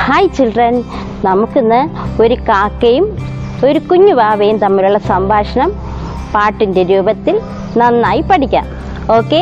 hi children നമുക്കിന്ന് ഒരു കാക്കയും ഒരു കുഞ്ഞു വാവയും തമ്മിലുള്ള സംഭാഷണം പാട്ടിൻ്റെ രൂപത്തിൽ നന്നായി പഠിക്കാം ഓക്കെ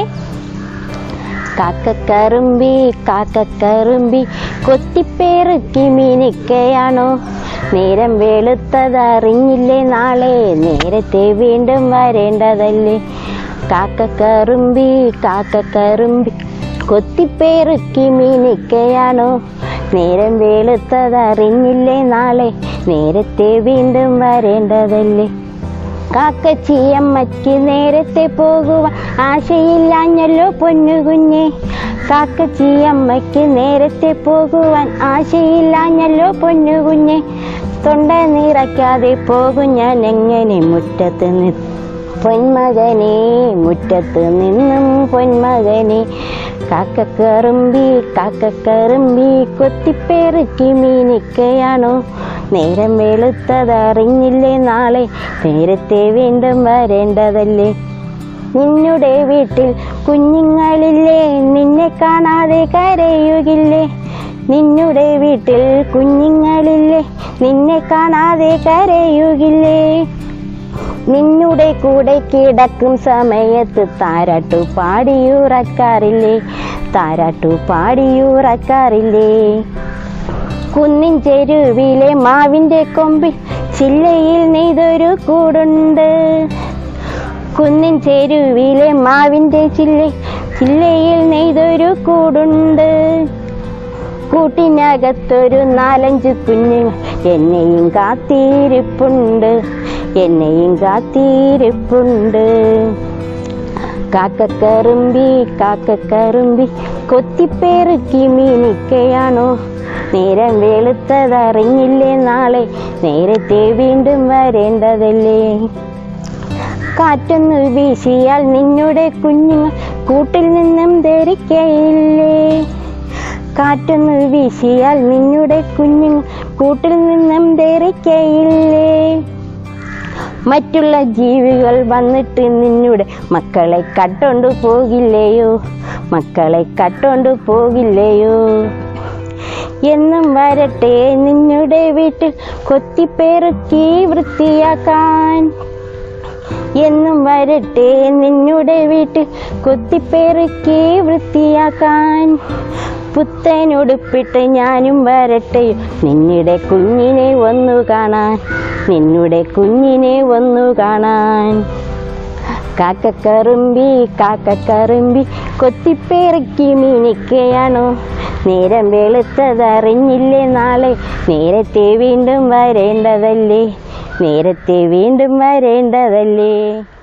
കാക്കക്കറുമ്പി കാക്കക്കറുമ്പി കൊത്തിപ്പേറുക്കി മീനിക്കയാണോ നേരം വെളുത്തതറിഞ്ഞില്ലേ നാളെ നേരത്തെ വീണ്ടും വരേണ്ടതല്ലേ കാക്കക്കറുമ്പി കാക്കക്കറുമ്പി കൊത്തിപ്പേറുക്കി മീനിക്കയാണോ നേരം വെളുത്തതറിഞ്ഞില്ലേ നാളെ നേരത്തെ വീണ്ടും വരേണ്ടതല്ലേ കാക്കച്ചിയമ്മയ്ക്ക് നേരത്തെ പോകുവാൻ ആശയില്ലാഞ്ഞല്ലോ പൊന്നുകുഞ്ഞെ കാക്കച്ചിയമ്മയ്ക്ക് നേരത്തെ പോകുവാൻ ആശയില്ലാഞ്ഞല്ലോ പൊന്നുകുഞ്ഞെ തൊണ്ട നിറയ്ക്കാതെ പോകും ഞാൻ എങ്ങനെ മുറ്റത്ത് നി പൊന്മകനെ മുറ്റത്ത് നിന്നും പൊന്മകനെ കാക്കക്കറുമ്പി കാക്കക്കറുമ്പി കൊത്തിപ്പേറുക്കി മീനിക്കയാണോ നേരം വെളുത്തതറിഞ്ഞില്ലേ നാളെ നേരത്തെ വീണ്ടും വരേണ്ടതല്ലേ നിന്നുടെ വീട്ടിൽ കുഞ്ഞുങ്ങളില്ലേ നിന്നെ കാണാതെ കരയുകില്ലേ നിന്നുടെ വീട്ടിൽ കുഞ്ഞുങ്ങളില്ലേ നിന്നെ കാണാതെ കരയുകില്ലേ നിന്നുടെ കൂടെ കിടക്കും സമയത്ത് താരാട്ടു പാടിയുറക്കാറില്ലേ താരാട്ടു പാടിയുറക്കാറില്ലേ കുന്നിൻ ചെരുവിലെ മാവിന്റെ കൊമ്പിൽ ചില്ലയിൽ നെയ്തൊരു കൂടുണ്ട് കുന്നിൻ ചെരുവിലെ മാവിന്റെ ചില്ല ചില്ലയിൽ നെയ്തൊരു കൂടുണ്ട് കൂട്ടിനകത്തൊരു നാലഞ്ച് കുഞ്ഞുങ്ങൾ എന്നെയും കാത്തിരിപ്പുണ്ട് എന്നെയും കാത്തിരിപ്പുണ്ട് കാക്കക്കറുമ്പി കാക്കക്കറുമ്പി കൊത്തിപ്പേറുക്കി മീനിക്കയാണോ നേരം വെളുത്തതറിഞ്ഞില്ലേ നാളെ നേരത്തെ വീണ്ടും വരേണ്ടതല്ലേ കാറ്റൊന്നു വീശിയാൽ നിന്നുടെ കുഞ്ഞുങ്ങൾ കൂട്ടിൽ നിന്നും ധരിക്കയില്ലേ കാറ്റൊന്നു വീശിയാൽ നിന്നുടെ കുഞ്ഞുങ്ങൾ കൂട്ടിൽ നിന്നും ധരിക്കയില്ലേ മറ്റുള്ള ജീവികൾ വന്നിട്ട് നിന്നുടെ മക്കളെ കട്ടോണ്ടു പോകില്ലയോ മക്കളെ കട്ടോണ്ടു പോകില്ലയോ എന്നും വരട്ടെ നിന്നുടെ വീട്ടിൽ കൊത്തിപ്പേറുക്കി വൃത്തിയാക്കാൻ എന്നും വരട്ടെ നിന്നുടെ വീട്ടിൽ കൊത്തിപ്പേറുക്കി വൃത്തിയാക്കാൻ പുത്തനുടുപ്പിട്ട് ഞാനും വരട്ടെ നിന്നുടെ കുഞ്ഞിനെ ഒന്നു കാണാൻ നിന്നുടെ കുഞ്ഞിനെ ഒന്നു കാണാൻ കാക്കക്കറുമ്പി കാക്കക്കറുമ്പി കൊത്തിപ്പേറുക്കി മീനിക്കയാണോ നേരം വെളുത്തതറിഞ്ഞില്ലേ നാളെ നേരത്തെ വീണ്ടും വരേണ്ടതല്ലേ നേരത്തെ വീണ്ടും വരേണ്ടതല്ലേ